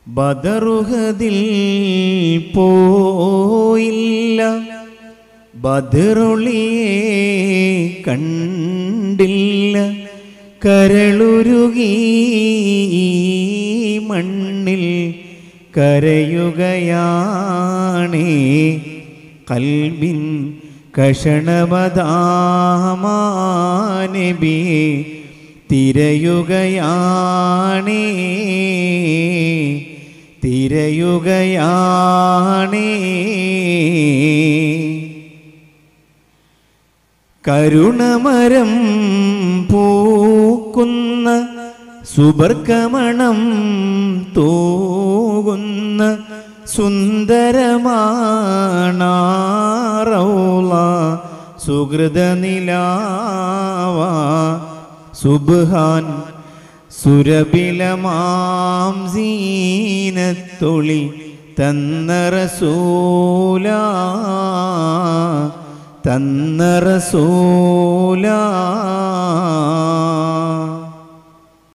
ബദറുഹതിൽ പോയില്ല ബദറുളിയെ കണ്ടില്ല കരളുരുകി മണ്ണിൽ കരയുകയാണേ കൽബിൻ കഷണമതാമാനബിയെ തിരയുകയാണേ തിരയുകയാണേ കരുണമരം പൂക്കുന്ന സുബർക്കമണം തൂകുന്ന സുന്ദരമാണാറൗള സുഹൃതനിലാവ സുബ്ഹാൻ സുരബിലമാം സീനത്തൊളി തന്ന റസൂല തന്ന റസൂല